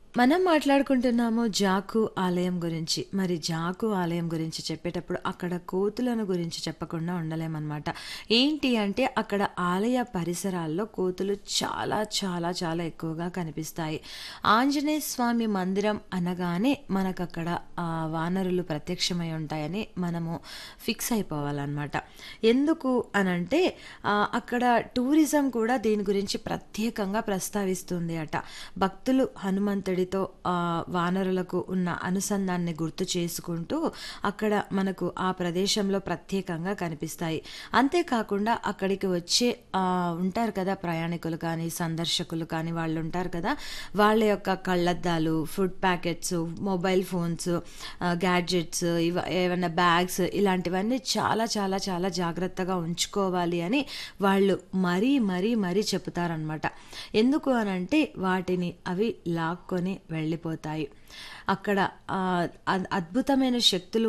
మనం మాట్లాడుకుంటున్నాము జాకు ఆలయం గురించి. మరి జాకు ఆలయం గురించి చెప్పేటప్పుడు అక్కడ కోతులను గురించి చెప్పకుండా ఉండలేమనమాట. ఏంటి అంటే అక్కడ ఆలయ పరిసరాల్లో కోతులు చాలా చాలా చాలా ఎక్కువగా కనిపిస్తాయి. ఆంజనేయ స్వామి మందిరం అనగానే మనకక్కడ ఆహ్, వానరులు ప్రత్యక్షమై ఉంటాయని మనము ఫిక్స్ అయిపోవాలనమాట. ఎందుకు అనంటే ఆహ్, అక్కడ టూరిజం కూడా దీని గురించి ప్రత్యేకంగా ప్రస్తావిస్తుంది అట. భక్తులు హనుమంతుడితో ఆహ్, వానరులకు ఉన్న అనుసంధాన్ని గుర్తు చేసుకుంటూ అక్కడ మనకు ఆ ప్రదేశంలో ప్రత్యేకంగా కనిపిస్తాయి. అంతేకాకుండా అక్కడికి వచ్చే ఆహ్, ఉంటారు కదా ప్రయాణికులు కానీ, సందర్శకులు కానీ వాళ్ళుంటారు కదా! వాళ్ళ యొక్క కళ్ళద్దాలు, food packets, mobile phones, ah, gadgets ఇవ ఏవన్నా బ్యాగ్స్ ఇలాంటివన్నీ చాలా చాలా చాలా జాగ్రత్తగా ఉంచుకోవాలి అని వాళ్ళు మరీ మరీ మరీ చెప్తారనమాట. ఎందుకు అనంటే వాటిని అవి లాక్కొని వెళ్ళిపోతాయి. అక్కడ ఆహ్, అద్ అద్భుతమైన శక్తులు